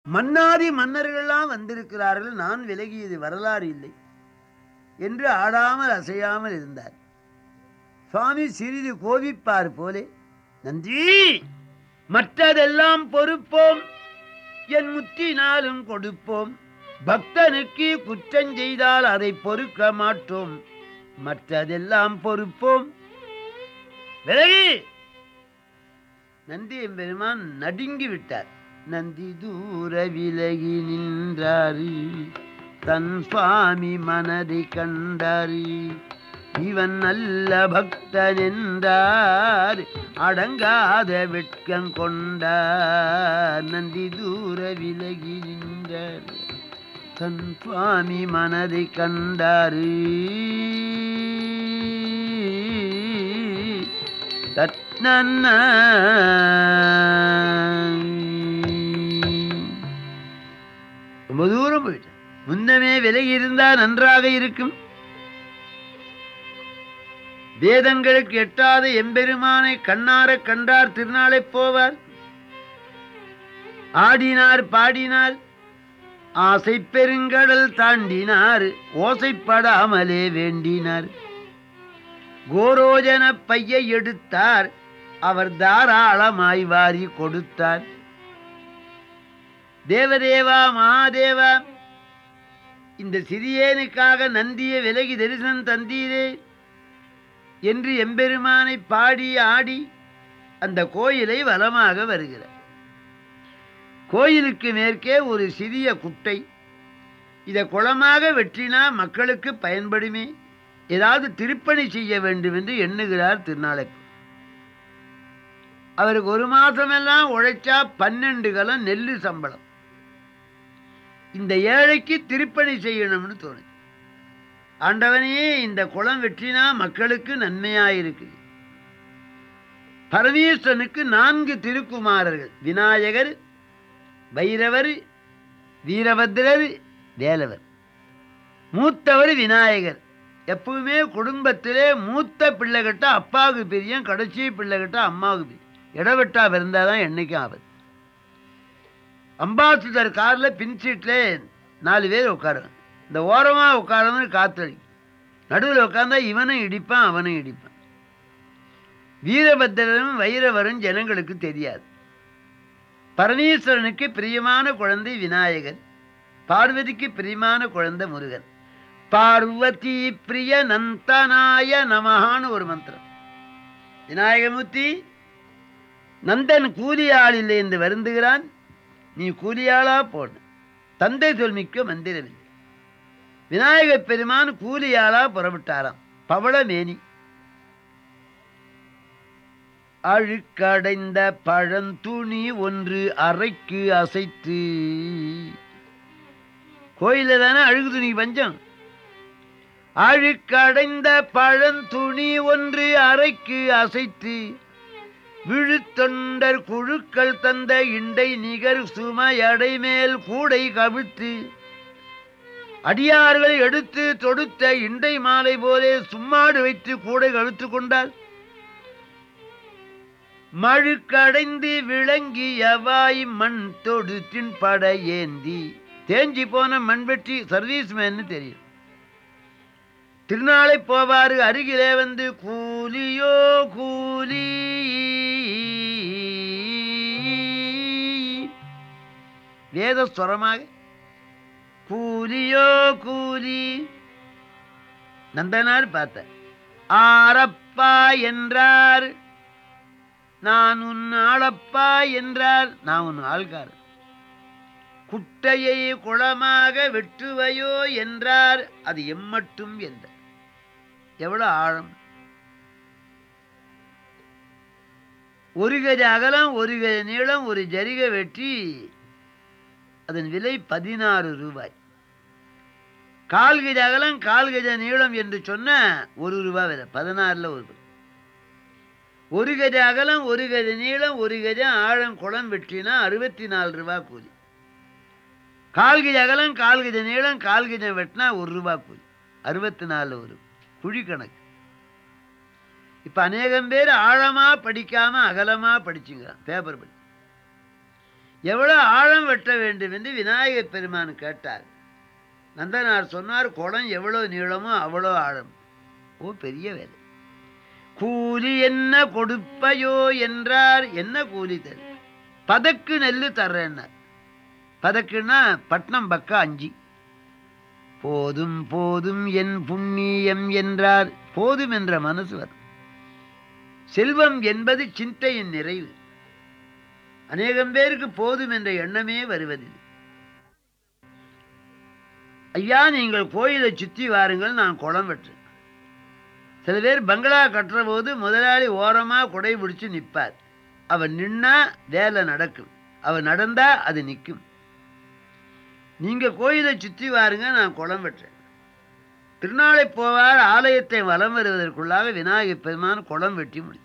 மன்னாதி மன்னர்கள்லாம் வந்திருக்கிறார்கள் நான் விலகியது வரலாறு இல்லை என்று ஆடாமல் அசையாமல் இருந்தார் சுவாமி சிறிது கோபிப்பார் போலே நன்றி மற்றதெல்லாம் பொறுப்போம் என் முத்தினாலும் கொடுப்போம் பக்தனுக்கு குற்றம் செய்தால் அதை பொறுக்க மாட்டோம் மற்றதெல்லாம் பொறுப்போம் விலகி நந்தி எம்பெருமான் நடுங்கி விட்டார் நந்தி தூர விலகி நின்றாரு தன் சுவாமி மனதை கண்டாரு இவன் நல்ல பக்தன் என்றார் அடங்காத வெட்கம் கொண்டார் நந்தி தூர விலகி நின்றார் தன் சுவாமி மனதை கண்டாரு தத்னன்ன ரொம்ப தூரம் போயிட்டு முன்னமே விலகி இருந்தா நன்றாக இருக்கும் வேதங்களுக்கு எட்டாத எம்பெருமானை கண்ணார கண்டார் திருநாளை போவார் ஆடினார் பாடினார் ஆசை பெருங்கடல் தாண்டினார் ஓசைப்படாமலே வேண்டினார் கோரோஜன பையை எடுத்தார் அவர் தாராளமாய் வாரி கொடுத்தார் தேவதேவா மகாதேவா இந்த சிறியேனுக்காக நந்திய விலகி தரிசனம் தந்தீரே என்று எம்பெருமானை பாடி ஆடி அந்த கோயிலை வலமாக வருகிறார் கோயிலுக்கு மேற்கே ஒரு சிறிய குட்டை இதை குளமாக வெற்றினா மக்களுக்கு பயன்படுமே ஏதாவது திருப்பணி செய்ய வேண்டும் என்று எண்ணுகிறார் திருநாளை அவருக்கு ஒரு மாசமெல்லாம் உழைச்சா பன்னெண்டு கலம் நெல்லு சம்பளம் இந்த ஏழைக்கு திருப்பணி செய்யணும்னு தோணுச்சு ஆண்டவனே இந்த குளம் வெற்றினா மக்களுக்கு நன்மையாயிருக்கு பரமேஸ்வரனுக்கு நான்கு திருக்குமாரர்கள் விநாயகர் பைரவர் வீரபத்ரர் வேலவர் மூத்தவர் விநாயகர் எப்பவுமே குடும்பத்திலே மூத்த பிள்ளைகிட்ட அப்பாவுக்கு பிரியம் கடைசி பிள்ளைகிட்ட அம்மாவுக்கு பிரியம் இடவெட்டா பிறந்தாதான் என்னைக்கும் ஆபத்து அம்பாசிடர் காரில் பின் சீட்டில் நாலு பேர் உட்காருவாங்க இந்த ஓரமாக உட்காரவங்க காத்தடி நடுவில் உட்காந்தா இவனும் இடிப்பான் அவனும் இடிப்பான் வீரபத்திரனும் வைரவரும் ஜனங்களுக்கு தெரியாது பரமேஸ்வரனுக்கு பிரியமான குழந்தை விநாயகர் பார்வதிக்கு பிரியமான குழந்தை முருகன் பார்வதி பிரிய நந்தனாய நமகான்னு ஒரு மந்திரம் விநாயகமூர்த்தி நந்தன் கூலியாள் இல்லை என்று வருந்துகிறான் நீ கூலியாளா போடு தந்தை சொல்மிக்க மந்திரமில்லை விநாயகப் பெருமான் கூலியாளா புறப்பட்டாராம் பவளமேனி அழுக்கடைந்த பழந்துணி ஒன்று அறைக்கு அசைத்து கோயில தானே அழுகு துணி பஞ்சம் அழுக்கடைந்த பழந்துணி ஒன்று அறைக்கு அசைத்து விழுத்தொண்டர் குழுக்கள் தந்த இண்டை நிகர் சுமையடை மேல் கூடை கவிழ்த்து அடியார்களை எடுத்து தொடுத்த இண்டை மாலை போலே சும்மாடு வைத்து கூடை கவிழ்த்து கொண்டார் மழுக்கடைந்து விளங்கியவாய் மண் தொடுத்தின் பட ஏந்தி தேஞ்சி போன மண்வெட்டி சர்வீஸ் மேன்னு தெரியும் திருநாளை போவாரு அருகிலே வந்து கூலியோ கூலி வேத ஸ்வரமாக கூலியோ கூலி நந்தனார் பார்த்த ஆரப்பா என்றார் நான் உன் ஆளப்பா என்றார் நான் உன் ஆள்காரன் குட்டையை குளமாக வெட்டுவையோ என்றார் அது எம்மட்டும் என்றார் எவ்வளவு ஆழம் ஒரு கஜ அகலம் ஒரு கஜ நீளம் ஒரு ஜரிகை வெட்டி அதன் விலை பதினாறு ரூபாய் கால் கஜ அகலம் கால் கஜ நீளம் என்று சொன்ன ஒரு ரூபாய் விலை பதினாறுல ஒரு ரூபாய். ஒரு கஜ அகலம் ஒரு கஜ நீளம் ஒரு கஜ ஆழம் குளம் வெட்டினா அறுபத்தி நாலு ரூபாய் கூலி கால் கஜ அகலம் கால் கஜ நீளம் கால் கஜ வெட்டினா ஒரு ரூபாய் கூலி அறுபத்தி நாலு ஒரு குழி கணக்கு இப்ப அநேகம் பேர் ஆழமா படிக்காம அகலமா படிச்சுங்க பேப்பர் படி எவ்வளவு ஆழம் வெட்ட வேண்டும் என்று விநாயகர் பெருமான் கேட்டார் நந்தனார் சொன்னார் குளம் எவ்வளவு நீளமோ அவ்வளோ ஆழம் ஓ பெரிய வேலை கூலி என்ன கொடுப்பையோ என்றார் என்ன கூலி தரு பதக்கு நெல்லு தர்றேன்னார் பதக்குன்னா பட்னம் பக்கம் அஞ்சு போதும் போதும் என் புண்ணியம் என்றார் போதும் என்ற மனசு வரும் செல்வம் என்பது சிந்தையின் நிறைவு அநேகம் பேருக்கு போதும் என்ற எண்ணமே வருவதில்லை ஐயா நீங்கள் கோயிலை சுற்றி வாருங்கள் நான் குளம் வெட்டுறேன் சில பேர் பங்களா கட்டுற போது முதலாளி ஓரமா குடை பிடிச்சு நிற்பார் அவர் நின்னா வேலை நடக்கும் அவர் நடந்தா அது நிற்கும் நீங்க கோயிலை சுற்றி வாருங்க நான் குளம் வெட்டுறேன் திருநாளை போவார் ஆலயத்தை வலம் வருவதற்குள்ளாக விநாயகர் பெருமான் குளம் வெட்டி முடிச்சு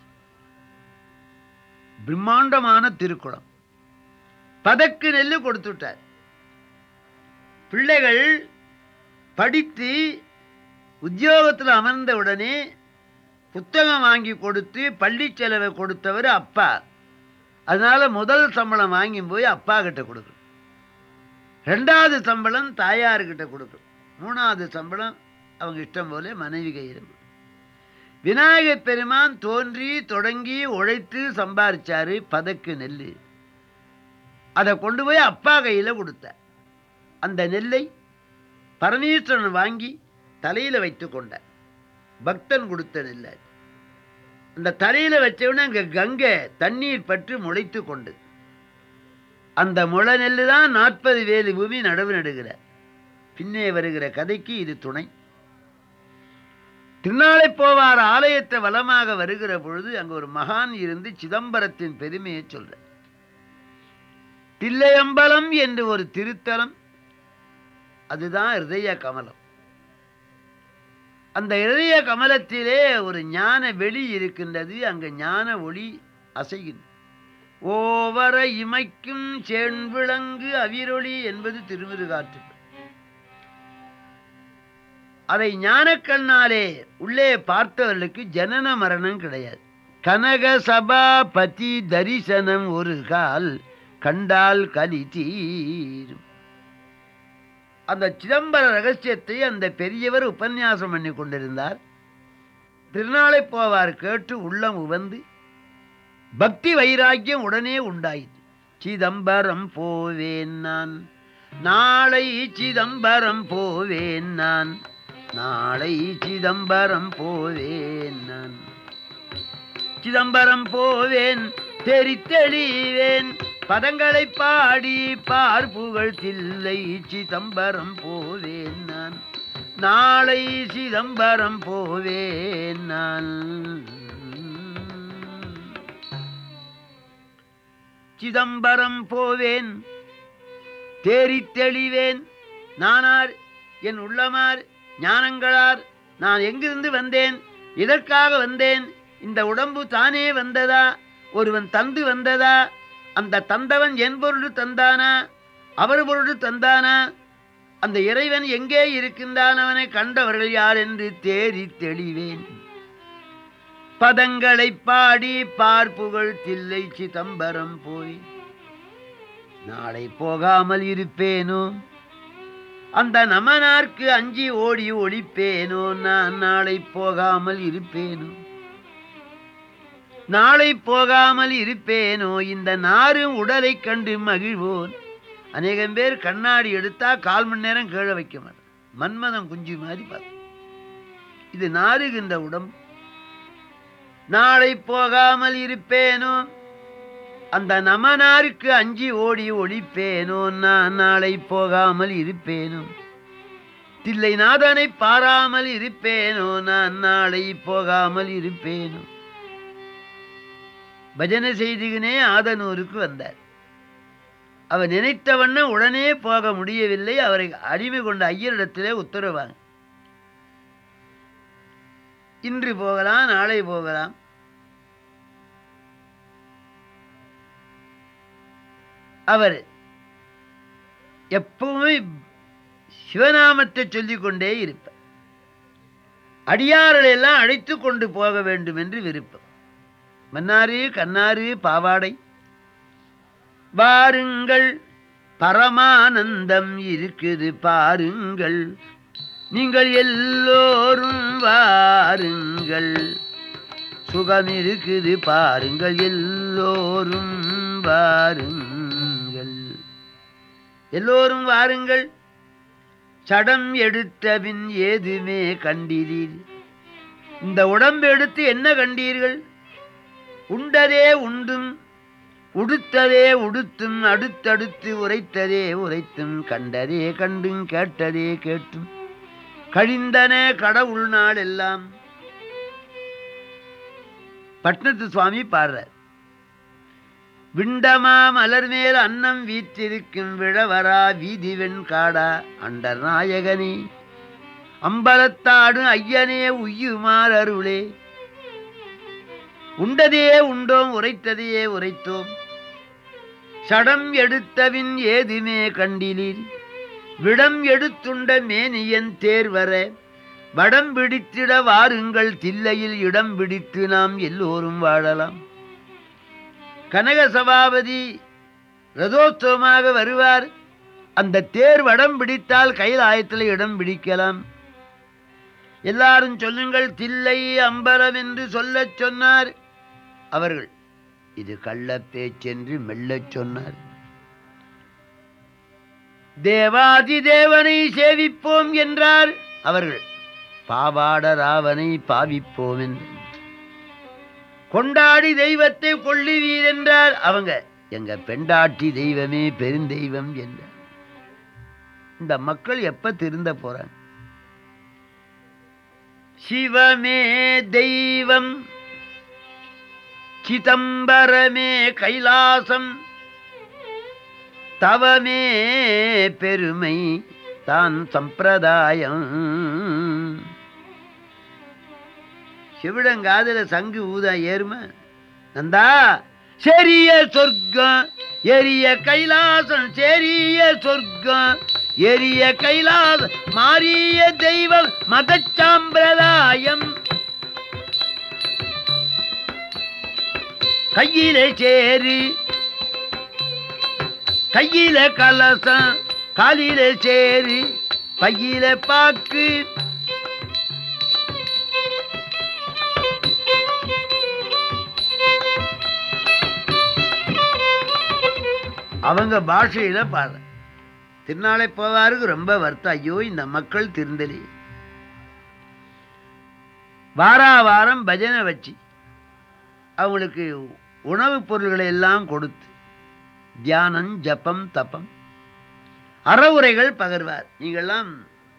பிரம்மாண்டமான திருக்குளம் பதக்கு நெல்லு கொடுத்து விட்டார் பிள்ளைகள் படித்து உத்தியோகத்தில் அமர்ந்த உடனே புத்தகம் வாங்கி கொடுத்து பள்ளி செலவை கொடுத்தவர் அப்பா அதனால முதல் சம்பளம் வாங்கி போய் அப்பா கிட்ட கொடுக்கணும் ரெண்டாவது சம்பளம் தாயார்கிட்ட கொடுக்கணும் மூணாவது சம்பளம் அவங்க இஷ்டம் போல மனைவி கையில் விநாயகர் பெருமான் தோன்றி தொடங்கி உழைத்து சம்பாரிச்சாரு பதக்கு நெல் அதை கொண்டு போய் அப்பா கையில் கொடுத்தார் அந்த நெல்லை பரமேஸ்வரன் வாங்கி தலையில வைத்து கொண்டார் பக்தன் கொடுத்த நெல் அது. அந்த தலையில வச்சவன அங்க கங்கை தண்ணீர் பற்று முளைத்து கொண்டது அந்த முளை நெல்லு தான் நாற்பது வேலு பூமி நடவு நடுகிறார் பின்னே வருகிற கதைக்கு இது துணை திருநாளை போவார் ஆலயத்தை வலமாக வருகிற பொழுது அங்க ஒரு மகான் இருந்து சிதம்பரத்தின் பெருமையை சொல்ற தில்லையம்பலம் என்று ஒரு திருத்தலம் அதுதான் ஹிருதய கமலம் அந்த இதய கமலத்திலே ஒரு ஞான வெளி இருக்கின்றது அங்க ஞான ஒளி அசைகின்றது ஓவர இமைக்கும் சேண்விளங்கு அவிரொளி என்பது திருமுருகாற்று அதை ஞானக்கண்ணாலே உள்ளே பார்த்தவர்களுக்கு ஜனன மரணம் கிடையாது கனக சபாபதி தரிசனம் ஒரு கால் கண்டால் கலி தீரும் அந்த சிதம்பர ரகசியத்தை அந்த பெரியவர் உபன்யாசம் பண்ணி கொண்டிருந்தார் திருநாளை போவார் கேட்டு உள்ளம் உவந்து பக்தி வைராக்கியம் உடனே உண்டாயிற்று சிதம்பரம் போவேன் நான் நாளை சிதம்பரம் போவேன் நான் நாளை சிதம்பரம் போவேன் நான் சிதம்பரம் போவேன் தெரித்தெளிவேன் பதங்களை பாடி பார்ப்புகள் தில்லை சிதம்பரம் போவேன் நான் நாளை சிதம்பரம் போவேன் நான் சிதம்பரம் போவேன் தேறித் தெளிவேன் நானார் என் உள்ளமார் ஞானங்களார் நான் எங்கிருந்து வந்தேன் இதற்காக வந்தேன் இந்த உடம்பு தானே வந்ததா ஒருவன் தந்து வந்ததா அந்த தந்தவன் என் பொருள் தந்தானா அவர் பொருள் தந்தானா அந்த இறைவன் எங்கே இருக்கின்றான் அவனை கண்டவர்கள் யார் என்று தேறி தெளிவேன் பதங்களை பாடி பார்ப்புகள் தில்லை சிதம்பரம் போய் நாளை போகாமல் இருப்பேனோ அந்த நமனார்க்கு அஞ்சி ஓடி ஒழிப்பேனோ நான் நாளை போகாமல் இருப்பேனோ நாளை போகாமல் இருப்பேனோ இந்த நாரும் உடலை கண்டு மகிழ்வோன் அநேகம் பேர் கண்ணாடி எடுத்தா கால் மணி நேரம் கீழே வைக்க மாட்டேன் மன்மதம் குஞ்சு மாதிரி பார்த்து இது நாறுகின்ற உடம்பு நாளை போகாமல் இருப்பேனோ அந்த நமனாருக்கு அஞ்சி ஓடி ஒழிப்பேனோ நான் நாளை போகாமல் இருப்பேனோ தில்லை நாதனை பாராமல் இருப்பேனோ நான் நாளை போகாமல் இருப்பேனோ பஜனை செய்துகினே ஆதனூருக்கு வந்தார் அவர் நினைத்தவண்ணம் உடனே போக முடியவில்லை அவரை அடிமை கொண்ட ஐயரிடத்திலே உத்தரவாங்க இன்று போகலாம் நாளை போகலாம் அவர் எப்பவுமே சிவநாமத்தை சொல்லிக் கொண்டே இருப்பார் அடியார்களை எல்லாம் அழைத்து கொண்டு போக வேண்டும் என்று விருப்பம் மன்னாரு கண்ணாறு பாவாடை வாருங்கள் பரமானந்தம் இருக்குது பாருங்கள் நீங்கள் எல்லோரும் வாருங்கள் சுகம் இருக்குது பாருங்கள் எல்லோரும் வாருங்கள் எல்லோரும் வாருங்கள் சடம் எடுத்த பின் ஏதுமே கண்டீரீர் இந்த உடம்பு எடுத்து என்ன கண்டீர்கள் உண்டதே உண்டும் உடுத்ததே உடுத்தும் அடுத்தடுத்து உரைத்ததே உரைத்தும் கண்டதே கண்டும் கேட்டதே கேட்டும் கழிந்தன கடவுள் நாள் எல்லாம் பட்னத்து சுவாமி பாடுறார் விண்டமா மலர் மேல் அன்னம் வீற்றிருக்கும் விழவரா வீதி வெண்காடா அண்டர் நாயகனே அம்பலத்தாடு ஐயனே உய்யுமார் அருளே உண்டதையே உண்டோம் உரைத்ததையே உரைத்தோம் சடம் எடுத்தவின் ஏதுமே கண்டிலீர் விடம் எடுத்துண்ட மேனியன் தேர்வர வடம் பிடித்திட வாருங்கள் தில்லையில் இடம் பிடித்து நாம் எல்லோரும் வாழலாம் கனக சபாபதி ரதோத்சவமாக வருவார் அந்த தேர் வடம் பிடித்தால் கைலாயத்தில் இடம் பிடிக்கலாம் எல்லாரும் சொல்லுங்கள் தில்லை அம்பலம் என்று சொல்லச் சொன்னார் அவர்கள் இது கள்ள பேச்சென்று மெல்லச் சொன்னார் தேவாதி தேவனை சேவிப்போம் என்றார் அவர்கள் பாவாட ராவனை பாவிப்போம் என்று கொண்டாடி தெய்வத்தை கொள்ளுவீர் என்றார் அவங்க எங்க பெண்டாட்டி தெய்வமே பெருந்தெய்வம் என்றார் இந்த மக்கள் எப்ப திருந்த போறாங்க சிவமே தெய்வம் சிதம்பரமே கைலாசம் தவமே பெருமை தான் சம்பிரதாயம் சிவிடங்காதுல சங்கு ஊத ஏறும நந்தா செரிய சொர்க்கம் எரிய கைலாசம் செரிய சொர்க்கம் எரிய கைலாசம் மாறிய தெய்வம் மதச்சாம்பிரதாயம் கையில சேரு கையில கலசம் காலில சேரு பையில பாக்கு அவங்க பாஷையில பாடுற திருநாளை போவாருக்கு ரொம்ப வருத்தம் ஐயோ இந்த மக்கள் திருந்தலி வாரா வாரம் பஜனை வச்சு அவங்களுக்கு உணவுப் பொருள்களை எல்லாம் கொடுத்து தியானம் ஜபம் தபம் அறவுரைகள் பகர்வார் நீங்கள்லாம்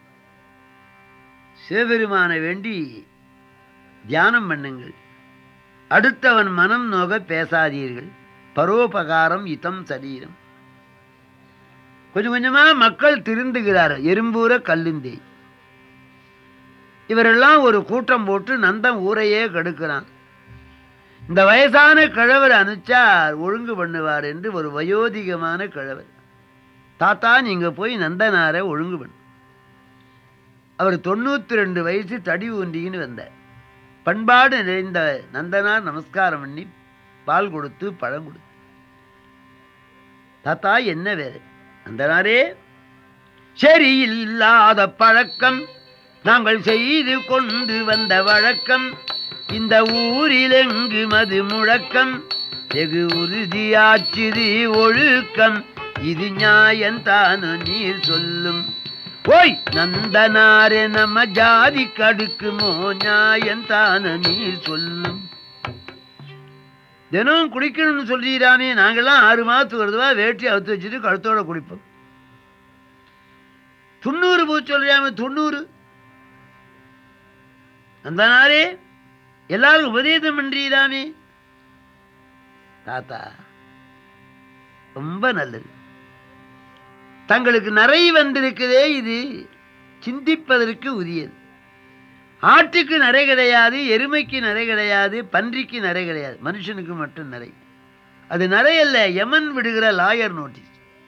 சிவபெருமானை வேண்டி தியானம் பண்ணுங்கள் அடுத்தவன் மனம் நோக பேசாதீர்கள் பரோபகாரம் இதம் சரீரம் கொஞ்சம் கொஞ்சமா மக்கள் திருந்துகிறார் எறும்பூர கல்லுந்தே இவரெல்லாம் ஒரு கூட்டம் போட்டு நந்தன் ஊரையே கெடுக்கிறான் இந்த வயசான கிழவர் அனுச்சா ஒழுங்கு பண்ணுவார் என்று ஒரு வயோதிகமான கிழவர் தாத்தா நீங்க போய் நந்தனாரை ஒழுங்கு பண்ணு அவர் தொண்ணூத்தி ரெண்டு வயசு தடி ஊன்றின்னு வந்தார் பண்பாடு நிறைந்த நந்தனார் நமஸ்காரம் பண்ணி பால் கொடுத்து பழம் கொடுத்து தாத்தா என்ன வேறு நந்தனாரே சரி இல்லாத பழக்கம் நாங்கள் செய்து கொண்டு வந்த வழக்கம் இந்த ஊரில் எங்கு மது முழக்கம் வெகு உறுதியாச்சுது ஒழுக்கம் இது நியாயந்தானு நீர் சொல்லும் ஓய் நந்தனாரே நம்ம ஜாதி கடுக்குமோ நியாயந்தானு நீர் சொல்லும் தினம் குடிக்கணும்னு சொல்லிடாமே நாங்கெல்லாம் ஆறு மாதத்துக்கு வருதுவா வேட்டி அவுத்து வச்சுட்டு கழுத்தோட குடிப்போம் தொண்ணூறு பூ சொல்றாம தொண்ணூறு அந்த நாளே எல்லாரும் உபதேசம் பண்றீராமே தாத்தா ரொம்ப நல்லது தங்களுக்கு நிறை வந்திருக்குதே இது சிந்திப்பதற்கு உரியது ஆட்டுக்கு நிறை கிடையாது எருமைக்கு நிறை கிடையாது பன்றிக்கு நிறை கிடையாது மனுஷனுக்கு மட்டும் நிறை அது நிறை அல்ல யமன் விடுகிற லாயர் நோட்டீஸ்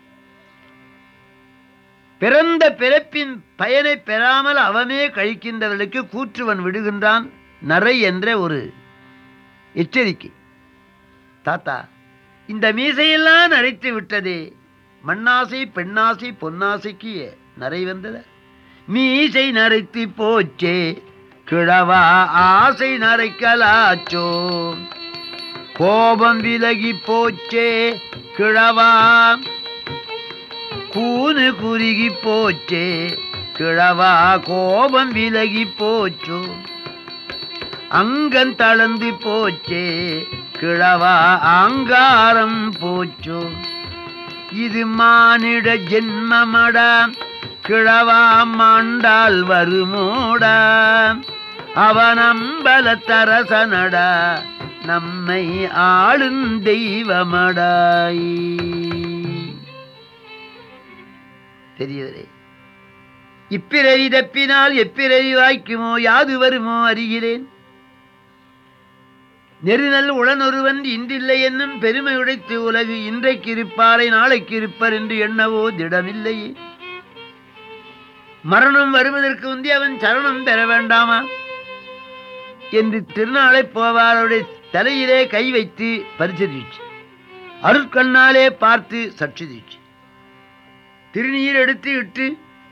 பிறந்த பிறப்பின் பயனை பெறாமல் அவமே கழிக்கின்றவர்களுக்கு கூற்றுவன் விடுகின்றான் நரை என்ற ஒரு எச்சரிக்கை தாத்தா இந்த மீசையெல்லாம் நரைத்து விட்டதே மண்ணாசை பெண்ணாசை பொன்னாசைக்கு நரை வந்தத மீசை நரைத்து போச்சே கிழவா ஆசை நரைக்கலாச்சோ கோபம் விலகி போச்சே கிழவா கூனு குறுகி போச்சே கிழவா கோபம் விலகி போச்சோ அங்கன் தளர்ந்து போச்சே கிழவா அங்காரம் போச்சோ இது மானிட ஜென்மமடா கிழவா மாண்டால் வருமோடா அவன் அம்பலத்தரசனடா நம்மை ஆளும் தெய்வமடாய் பெரியவரே இப்பிறவி தப்பினால் எப்பிறவி வாய்க்குமோ யாது வருமோ அறிகிறேன் நெருநல் உளனொருவன் இன்றில்லை என்னும் பெருமை உடைத்து உலகு இன்றைக்கு இருப்பாரை நாளைக்கு இருப்பர் என்று எண்ணவோ திடமில்லையே மரணம் வருவதற்கு முந்தி அவன் சரணம் பெற வேண்டாமா என்று திருநாளை போவாருடைய தலையிலே கை வைத்து பரிசதிச்சு அருட்கண்ணாலே பார்த்து சற்றுதிச்சு திருநீர் எடுத்து இட்டு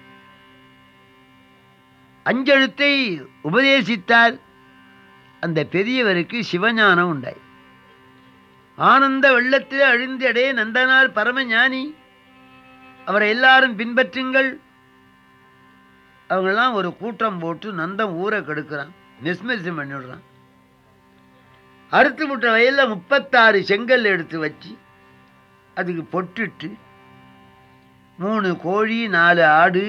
அஞ்செழுத்தை உபதேசித்தார் அந்த பெரியவருக்கு சிவஞானம் உண்டாய் ஆனந்த வெள்ளத்தில் அழிந்தடே நந்தனார் பரமஞானி அவரை எல்லாரும் பின்பற்றுங்கள் அவங்கெல்லாம் ஒரு கூட்டம் போட்டு நந்தம் ஊரை கெடுக்கிறான் மெஸ்மெரிசம் பண்ணிவிடுறான் அறுத்து விட்ட வயலில் முப்பத்தாறு செங்கல் எடுத்து வச்சு அதுக்கு பொட்டிட்டு மூணு கோழி நாலு ஆடு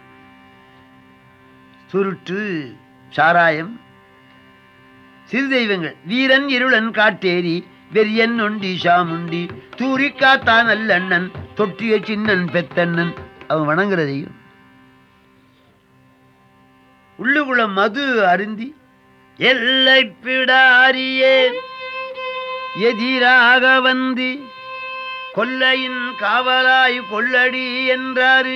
சுருட்டு சாராயம் சிறு தெய்வங்கள் வீரன் இருளன் காட்டேரி வெறியன் நொண்டி சாமுண்டி தூரிக்காத்தா நல்லண்ணன் தொட்டிய சின்னன் பெத்தண்ணன் அவன் வணங்குற தெய்வம் உள்ளுக்குள்ள மது அருந்தி எல்லை பிடாரியே எதிராக வந்து கொல்லையின் காவலாய் கொள்ளடி என்றாரு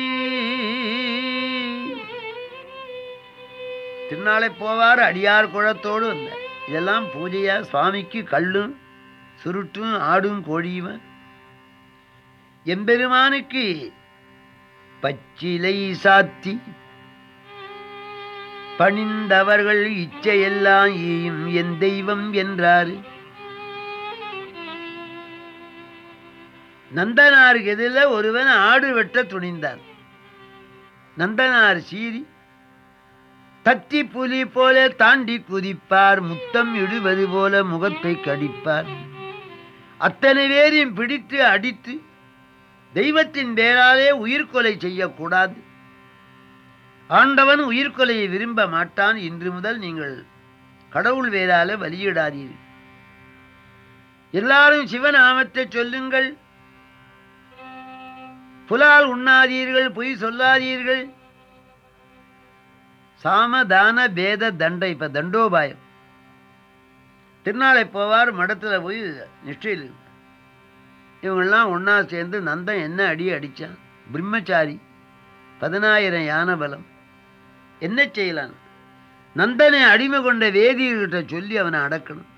திருநாளை போவார் அடியார் குழத்தோடு வந்தார் இதெல்லாம் பூஜையா சுவாமிக்கு கல்லும் சுருட்டும் ஆடும் கோழியுமா எம்பெருமானுக்கு பச்சிலை சாத்தி பணிந்தவர்கள் இச்சையெல்லாம் ஈயும் என் தெய்வம் என்றாரு நந்தனாருக்கு எதிரில் ஒருவன் ஆடு வெட்ட துணிந்தான் நந்தனார் சீறி தத்தி புலி போல தாண்டி குதிப்பார் முத்தம் இடுவது போல முகத்தை கடிப்பார் அத்தனை பேரையும் பிடித்து அடித்து தெய்வத்தின் பேராலே உயிர்கொலை செய்யக்கூடாது ஆண்டவன் உயிர்கொலையை விரும்ப மாட்டான் இன்று முதல் நீங்கள் கடவுள் வேறால வலியிடாதீர்கள் எல்லாரும் சிவநாமத்தை சொல்லுங்கள் புலால் உண்ணாதீர்கள் பொய் சொல்லாதீர்கள் சாமதான பேத தண்டை இப்ப தண்டோபாயம் திருநாளை போவார் மடத்துல போய் நிஷ்டையில் இருப்பார். இவங்கெல்லாம் ஒண்ணா சேர்ந்து நந்தன் என்ன அடி அடிச்சான் பிரம்மச்சாரி பதினாயிரம் யானை பலம் என்ன செய்யலாம் நந்தனை அடிமை கொண்ட வேதியர்கிட்ட சொல்லி அவனை அடக்கணும்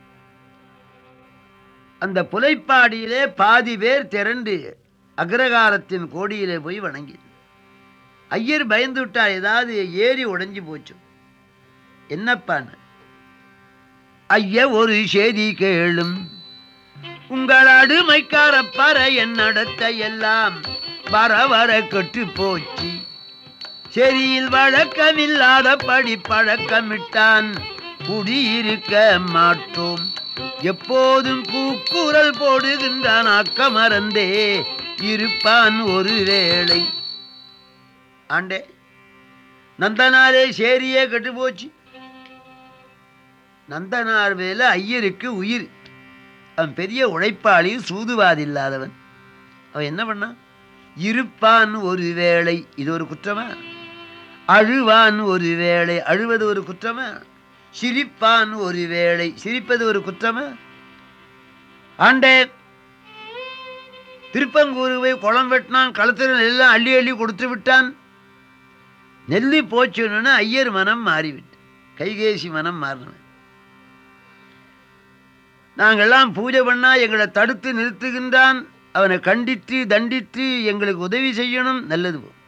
அந்த புலைப்பாடியிலே பாதி பேர் திரண்டு அக்ரகாரத்தின் கோடியிலே போய் வணங்கி ஐயர் பயந்து விட்டா ஏதாவது ஏறி உடைஞ்சு போச்சு என்னப்பான்னு ஐய ஒரு செய்தி கேளும் உங்கள் அடுமைக்கார பற என் நடத்த எல்லாம் வர வர கெட்டு போச்சு செரியில் வழக்கமில்லாத படி பழக்கமிட்டான் குடியிருக்க மாட்டோம் எப்போதும் கூக்குரல் போடுகின்றான் அக்கமறந்தே இருப்பான் ஒரு வேளை ஆண்டே நந்தனாரே சேரியே கெட்டு போச்சு நந்தனார் மேல ஐயருக்கு உயிர் அவன் பெரிய உழைப்பாளி சூதுவாதி இல்லாதவன் அவன் என்ன பண்ணான் இருப்பான் ஒரு வேளை இது ஒரு குற்றமா அழுவான் ஒரு வேளை அழுவது ஒரு குற்றமா சிரிப்பான் ஒரு வேளை சிரிப்பது ஒரு குற்றமா ஆண்டே திருப்பங்கூருவை குளம் வெட்டினான் களத்தில் எல்லாம் அள்ளி அள்ளி கொடுத்து விட்டான் நெல்லி போச்சுன்னு ஐயர் மனம் மாறிவிட்டு கைகேசி மனம் மாறினவன் நாங்கள்லாம் பூஜை பண்ணா எங்களை தடுத்து நிறுத்துகின்றான் அவனை கண்டித்து தண்டித்து எங்களுக்கு உதவி செய்யணும் நல்லது போ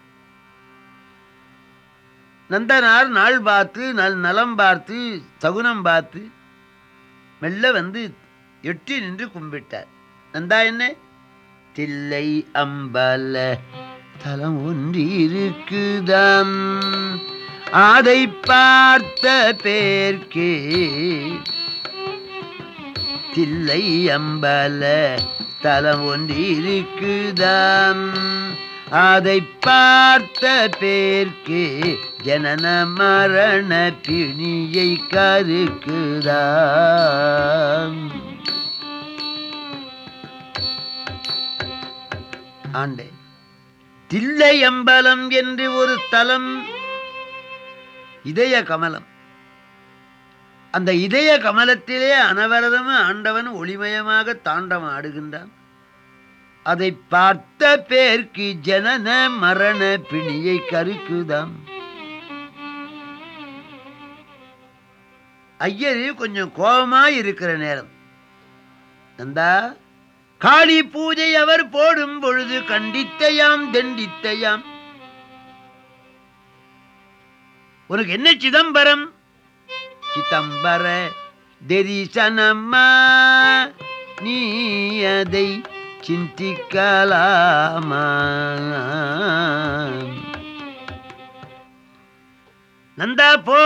நந்தனார் நாள் பார்த்து நல் நலம் பார்த்து சகுனம் பார்த்து மெல்ல வந்து எட்டி நின்று கும்பிட்டார் நந்தா என்ன தில்லை அம்பல தலம் ஒன்று இருக்குதாம் அதை பார்த்த பேர்க்கே தில்லை அம்பல தலம் ஒன்று இருக்குதாம் அதை பார்த்த பேர்க்கு ஜனன மரண பிணியை கருக்குதாம் ஆண்டே தில்லை அம்பலம் என்று ஒரு தலம் இதய கமலம் அந்த இதய கமலத்திலே அனவரதமும் ஆண்டவன் ஒளிமயமாக தாண்டவம் ஆடுகின்றான் அதை பார்த்த பேர்க்கு ஜனன மரண பிணியை கருக்குதாம் ஐயரு கொஞ்சம் கோபமா இருக்கிற நேரம் நந்தா காளி பூஜை அவர் போடும் பொழுது கண்டித்தையாம் தண்டித்தையாம் உனக்கு என்ன சிதம்பரம் சிதம்பர தரிசனம்மா நீ அதை சிந்திக்கலாமா நந்தா போ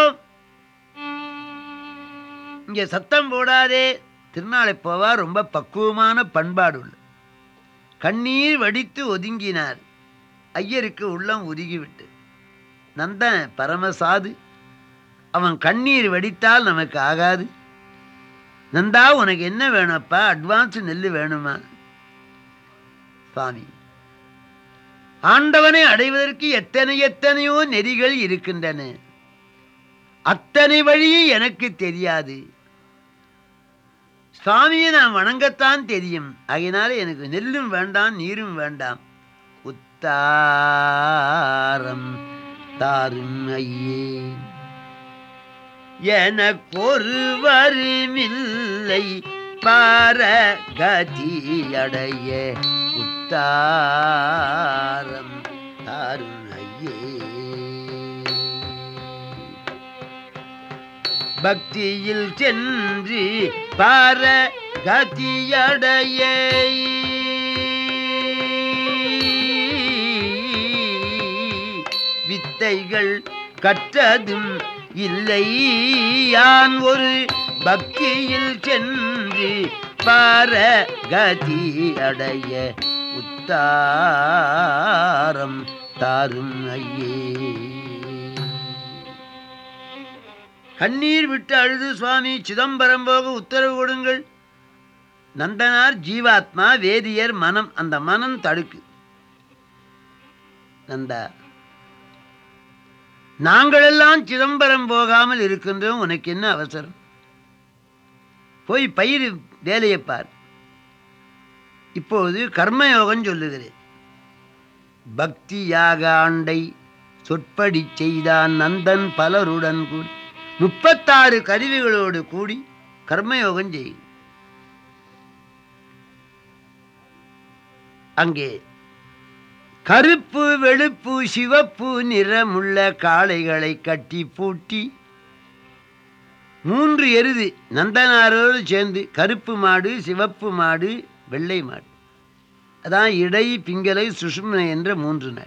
இங்க சத்தம் போடாதே திருநாளை போவா ரொம்ப பக்குவமான பண்பாடு உள்ள கண்ணீர் வடித்து ஒதுங்கினார் ஐயருக்கு உள்ளம் உருகிவிட்டு நந்தன் பரமசாது அவன் கண்ணீர் வடித்தால் நமக்கு ஆகாது நந்தா உனக்கு என்ன வேணும்ப்பா அட்வான்ஸ் நெல் வேணுமா சுவாமி ஆண்டவனை அடைவதற்கு எத்தனை எத்தனையோ நெறிகள் இருக்கின்றன அத்தனை வழியும் எனக்கு தெரியாது சுவாமியை நான் வணங்கத்தான் தெரியும் ஆகையினால எனக்கு நெல்லும் வேண்டாம் நீரும் வேண்டாம் உத்தாரம் தாரும் ஐயே எனக்கொருவருமில்லை பாரகதியடைய உத்தாரம் தாரும் ஐயே பக்தியில் சென்று பார கதியடைய வித்தைகள் கற்றதும் இல்லை யான் ஒரு பக்தியில் சென்று பார கதி அடைய உத்தாரம் தாரும் ஐயே கண்ணீர் விட்டு அழுது சுவாமி சிதம்பரம் போக உத்தரவு கொடுங்கள் நந்தனார் ஜீவாத்மா வேதியர் மனம் அந்த மனம் தடுக்கு நந்தா நாங்களெல்லாம் சிதம்பரம் போகாமல் இருக்கின்றோம் உனக்கு என்ன அவசரம் போய் பயிர் வேலையை பார் இப்போது கர்மயோகம் சொல்லுகிறேன் பக்தி யாக ஆண்டை சொற்படி செய்தான் நந்தன் பலருடன் கூடி முப்பத்தாறு கருவிகளோடு கூடி கர்மயோகம் செய் அங்கே கருப்பு வெளுப்பு சிவப்பு நிறமுள்ள காளைகளை கட்டி பூட்டி மூன்று எருது நந்தனாரோடு சேர்ந்து கருப்பு மாடு சிவப்பு மாடு வெள்ளை மாடு அதான் இடை பிங்கலை சுஷும்னை என்ற மூன்று நாள்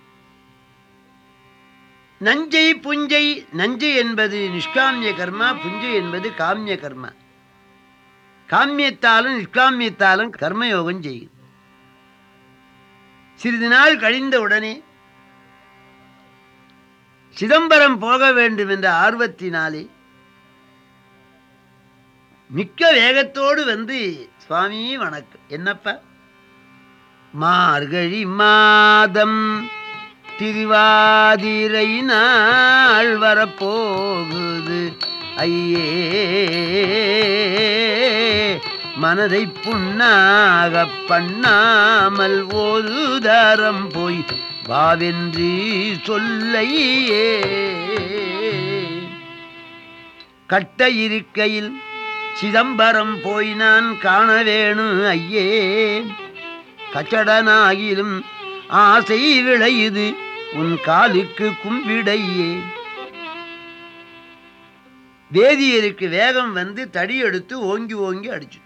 நஞ்சை புஞ்சை நஞ்சை என்பது நிஷ்காமிய கர்மா புஞ்சை என்பது காமிய கர்மா காமியத்தாலும் நிஷ்காமியத்தாலும் கர்மயோகம் செய்யும் சிறிது நாள் கழிந்த உடனே சிதம்பரம் போக வேண்டும் என்ற ஆர்வத்தினாலே மிக்க வேகத்தோடு வந்து சுவாமி வணக்கம் என்னப்பா மார்கழி மாதம் திருவாதிரை நாள் வரப்போகுது ஐயே மனதை புண்ணாக பண்ணாமல் ஒரு தரம் போய் வாவென்று சொல்லையே கட்ட இருக்கையில் சிதம்பரம் போய் நான் காண வேணும் ஐயே கச்சடனாகிலும் ஆசை விளையுது உன் காலுக்கு கும்பிடையே வேதியருக்கு வேகம் வந்து தடி எடுத்து ஓங்கி ஓங்கி அடிச்சு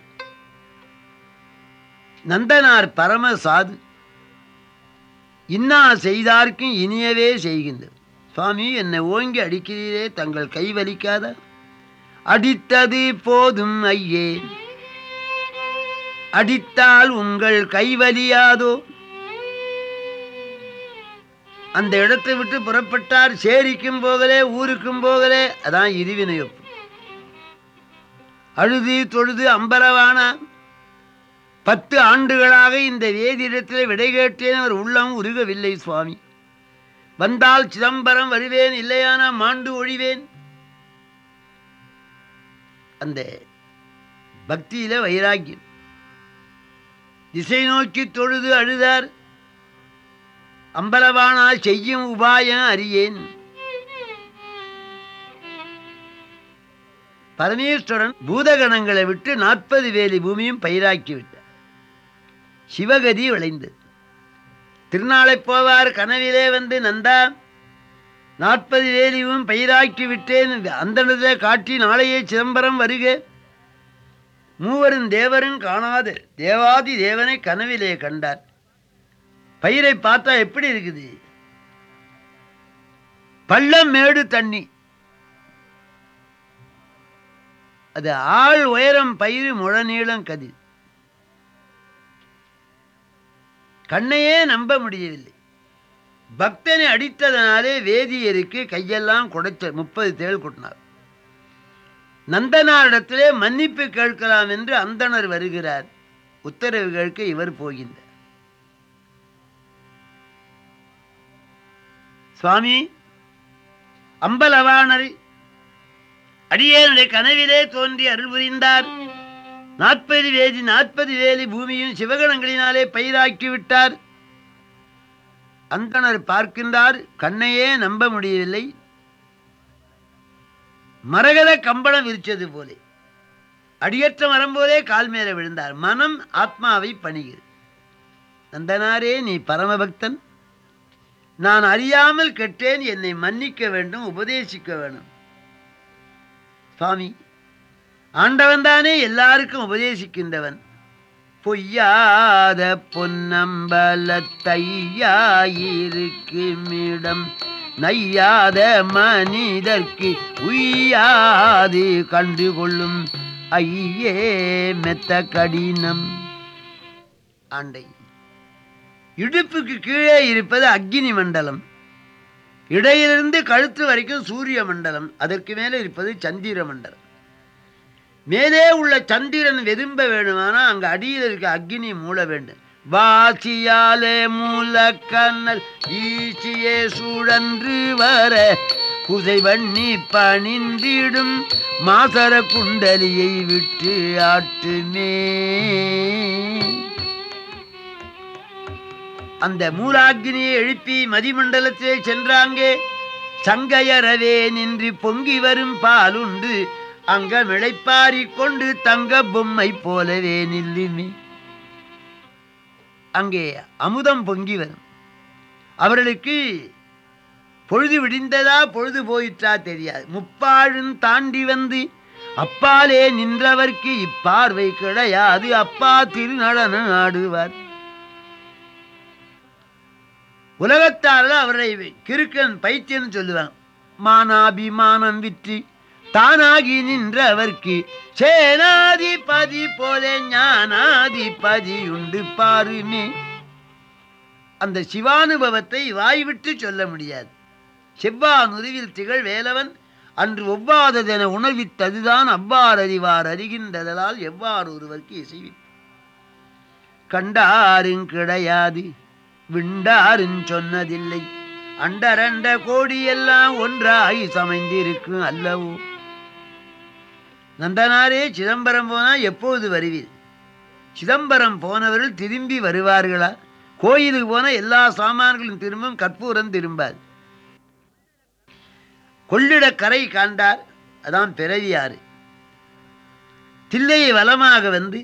நந்தனார் பரம சாது இன்னா செய்தார்க்கும் இனியவே செய்கின்றது சுவாமி என்னை ஓங்கி அடிக்கிறீரே தங்கள் கை வலிக்காத அடித்தது போதும் ஐயே அடித்தால் உங்கள் கை வலியாதோ அந்த இடத்தை விட்டு புறப்பட்டார் சேரிக்கும் போகலே ஊருக்கும் போகலே அதான் இருவினையொப்பு அழுது தொழுது அம்பலவான பத்து ஆண்டுகளாக இந்த வேதியிடத்தில் விடை கேட்டேன் அவர் உள்ளம் உருகவில்லை சுவாமி வந்தால் சிதம்பரம் வருவேன் இல்லையானா மாண்டு ஒழிவேன் அந்த பக்தியில வைராக்கியம் திசை நோக்கி தொழுது அழுதார் அம்பலவானா செய்யும் உபாயம் அறியேன் பரமேஸ்வரன் பூதகணங்களை விட்டு நாற்பது வேலி பூமியும் பயிராக்கி விட்டார் சிவகதி விளைந்தது திருநாளை போவார் கனவிலே வந்து நந்தா நாற்பது வேலியும் பயிராக்கி விட்டேன் அந்த இடத்துல காட்டி நாளையே சிதம்பரம் வருக மூவரும் தேவரும் காணாது தேவாதி தேவனை கனவிலே கண்டார் பயிரை பார்த்தா எப்படி இருக்குது பள்ளம் மேடு தண்ணி அது ஆள் உயரம் பயிர் முழநீளம் கதிர் கண்ணையே நம்ப முடியவில்லை பக்தனை அடித்ததனாலே வேதியருக்கு கையெல்லாம் குடைச்ச முப்பது தேள் கொட்டினார் நந்தனாரிடத்திலே மன்னிப்பு கேட்கலாம் என்று அந்தணர் வருகிறார் உத்தரவு கேட்க இவர் போகின்றார் சுவாமி அம்பலவாணர் அடியேனுடைய கனவிலே தோன்றி அருள் புரிந்தார் நாற்பது வேதி நாற்பது வேலி பூமியும் சிவகணங்களினாலே பயிராக்கி விட்டார் அந்தணர் பார்க்கின்றார் கண்ணையே நம்ப முடியவில்லை மரகத கம்பளம் விரிச்சது போலே அடியற்ற மரம் போலே கால் மேலே விழுந்தார் மனம் ஆத்மாவை பணிகிறது நந்தனாரே நீ பரமபக்தன் நான் அறியாமல் கெட்டேன் என்னை மன்னிக்க வேண்டும் உபதேசிக்க வேண்டும் சுவாமி ஆண்டவன் தானே எல்லாருக்கும் உபதேசிக்கின்றவன் பொய்யாத பொன்னம்பலத்தையாயிருக்குமிடம் நையாத மனிதர்க்கு உய்யாது கண்டுகொள்ளும் ஐயே மெத்த கடினம் ஆண்டை இடுப்புக்கு கீழே இருப்பது அக்னி மண்டலம் இடையிலிருந்து கழுத்து வரைக்கும் சூரிய மண்டலம் அதற்கு மேலே இருப்பது சந்திர மண்டலம் மேலே உள்ள சந்திரன் வெதும்ப வேணுமானா அங்க அடியில் இருக்க அக்னி மூட வேண்டும் வாசியாலே மூல கண்ணல் ஈசியே சுழன்று வர புதை வண்ணி பணிந்திடும் மாசர குண்டலியை விட்டு ஆட்டுமே அந்த மூலாக்கினியை எழுப்பி மதிமண்டலத்திலே சென்றாங்கே சங்கையறவே நின்று பொங்கி வரும் பாலுண்டு அங்க மிளைப்பாரிக் கொண்டு தங்க பொம்மை போலவே நில்லுமே அங்கே அமுதம் பொங்கி வரும் அவர்களுக்கு பொழுது விடிந்ததா பொழுது போயிற்றா தெரியாது முப்பாழும் தாண்டி வந்து அப்பாலே நின்றவர்க்கு இப்பார்வை கிடையாது அப்பா திருநடனம் ஆடுவார் உலகத்தாரில் அவரை கிறுக்கன் பைத்தியன்னு சொல்லுவாங்க மானாபிமானம் விற்று தானாகி நின்றவர்க்கு சேனாதிபதி போல ஞானாதிபதி உண்டு பாருமே அந்த சிவானுபவத்தை வாய்விட்டு சொல்ல முடியாது செவ்வானுருவில் திகழ் வேலவன் அன்று ஒவ்வாததென உணர்வித்ததுதான் அவ்வாறு அறிவார் அறிகின்றதலால் எவ்வாறு ஒருவர்க்கு இசைவி கண்டாருங் கிடையாது விண்டாருஞ் சொன்னதில்லை அண்டரண்ட கோடியெல்லாம் ஒன்றாய் சமைந்திருக்கும் அல்லவோ நந்தனாரே சிதம்பரம் போனா எப்போது வருவீர் சிதம்பரம் போனவர்கள் திரும்பி வருவார்களா கோயிலுக்கு போன எல்லா சாமான்களும் திரும்பும் கற்பூரம் திரும்பாது கொள்ளிட கரை காண்டார் அதான் பிறவியாறு தில்லையை வலமாக வந்து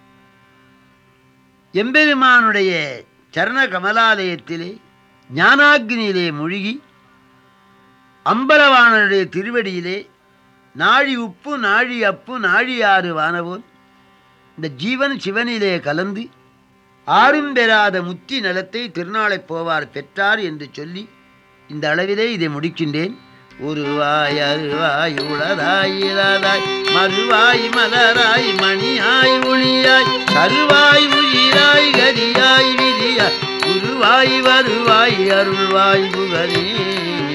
எம்பெருமானுடைய சரண கமலாலயத்திலே ஞானாக்னியிலே மூழ்கி அம்பலவாணருடைய திருவடியிலே நாழி உப்பு நாழி அப்பு நாழி ஆறு வானவோல் இந்த ஜீவன் சிவனிலே கலந்து ஆறும் பெறாத முத்தி நலத்தை திருநாளைப் போவார் பெற்றார் என்று சொல்லி இந்த அளவிலே இதை முடிக்கின்றேன் உருவாய் அருவாய் உளதாய் இளதாய் மறுவாய் மலராய் மணியாய் ஒளியாய் கருவாய் உயிராய் கரியாய் விதியாய் உருவாய் வருவாய் அருள்வாய் புகழே